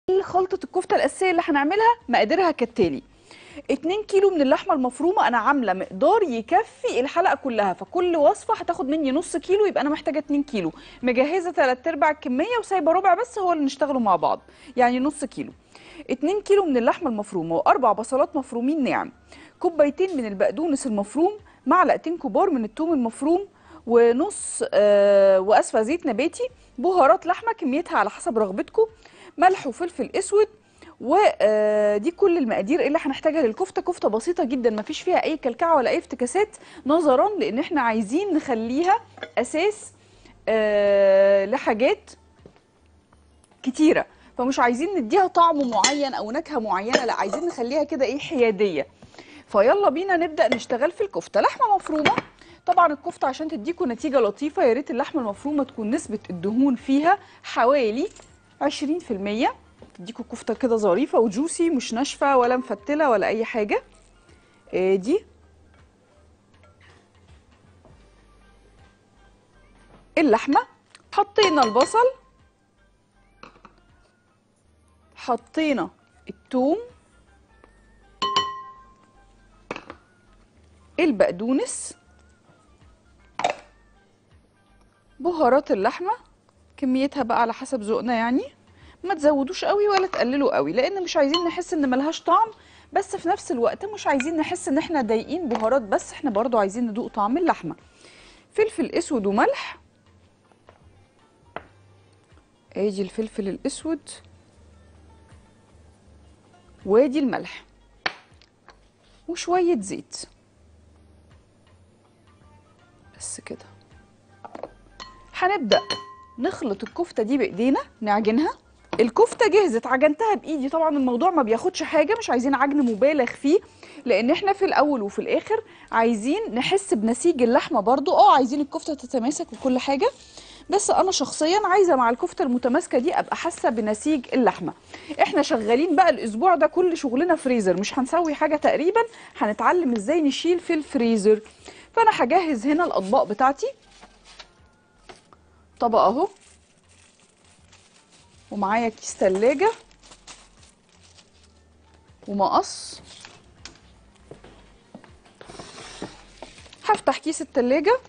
خلطه الكفته الاساسيه اللي هنعملها مقاديرها كالتالي 2 كيلو من اللحمه المفرومه انا عامله مقدار يكفي الحلقه كلها فكل وصفه هتاخد مني نص كيلو يبقى انا محتاجه 2 كيلو مجهزه 3 ارباع الكميه وسايبه ربع بس هو اللي نشتغله مع بعض يعني نص كيلو 2 كيلو من اللحمه المفرومه واربع بصلات مفرومين ناعم كوبايتين من البقدونس المفروم معلقتين كبار من الثوم المفروم ونص آه واسفه زيت نباتي بهارات لحمه كميتها على حسب رغبتكم ملح وفلفل اسود ودي كل المقادير اللي هنحتاجها للكفته كفته بسيطه جدا ما فيش فيها اي كلكعه ولا اي افتكاسات نظرا لان احنا عايزين نخليها اساس آه لحاجات كتيره فمش عايزين نديها طعم معين او نكهه معينه لا عايزين نخليها كده ايه حياديه فيلا بينا نبدا نشتغل في الكفته لحمه مفرومه طبعا الكفته عشان تديكوا نتيجه لطيفه يا ريت اللحمه المفرومه تكون نسبه الدهون فيها حوالي 20% تديكوا كفته كده ظريفه وجوسي مش ناشفه ولا مفتله ولا اي حاجه ادي اللحمه حطينا البصل حطينا الثوم البقدونس بهارات اللحمه كميتها بقى على حسب ذوقنا يعني ما تزودوش قوي ولا تقللوا قوي لان مش عايزين نحس ان ملهاش طعم بس في نفس الوقت مش عايزين نحس ان احنا ضايقين بهارات بس احنا برضو عايزين ندوق طعم اللحمه فلفل اسود وملح ادي الفلفل الاسود وادي الملح وشويه زيت بس كده هنبدا نخلط الكفته دي بايدينا نعجنها الكفته جهزت عجنتها بايدي طبعا الموضوع ما بياخدش حاجه مش عايزين عجن مبالغ فيه لان احنا في الاول وفي الاخر عايزين نحس بنسيج اللحمه برضو اه عايزين الكفته تتماسك وكل حاجه بس انا شخصيا عايزه مع الكفته المتماسكه دي ابقى حاسه بنسيج اللحمه احنا شغالين بقى الاسبوع ده كل شغلنا فريزر مش هنسوي حاجه تقريبا هنتعلم ازاي نشيل في الفريزر فانا هجهز هنا الاطباق بتاعتي طبق اهو ومعايا كيس تلاجة ومقص هفتح كيس التلاجة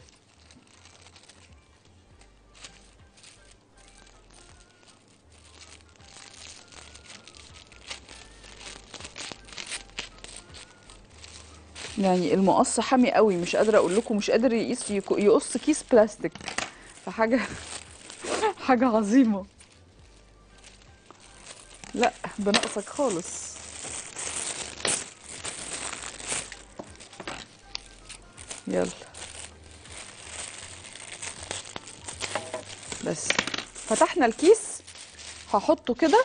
يعني المقص حامي قوي مش قادره اقول لكم مش قادر يقيس يقص كيس بلاستيك فحاجه حاجه عظيمه لا بنقصك خالص يلا بس فتحنا الكيس هحطه كده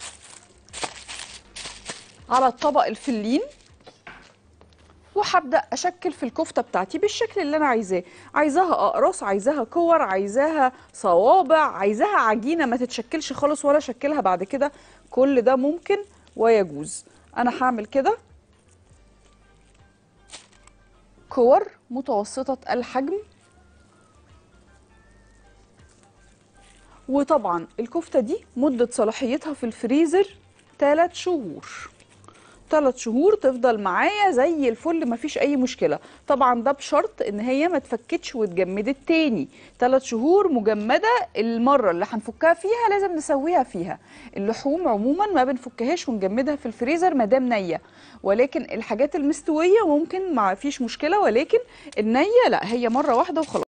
على الطبق الفلين وهبدا اشكل في الكفته بتاعتي بالشكل اللي انا عايزاه عايزاها اقراص عايزاها كور عايزاها صوابع عايزاها عجينه ما تتشكلش خالص ولا اشكلها بعد كده كل ده ممكن ويجوز انا هعمل كده كور متوسطه الحجم وطبعا الكفته دي مده صلاحيتها في الفريزر 3 شهور ثلاث شهور تفضل معايا زي الفل مفيش اي مشكله طبعا ده بشرط ان هي ما تفكتش واتجمدت تاني ثلاث شهور مجمده المره اللي هنفكها فيها لازم نسويها فيها اللحوم عموما ما بنفكهاش ونجمدها في الفريزر ما دام نيه ولكن الحاجات المستويه ممكن ما فيش مشكله ولكن النيه لا هي مره واحده وخلاص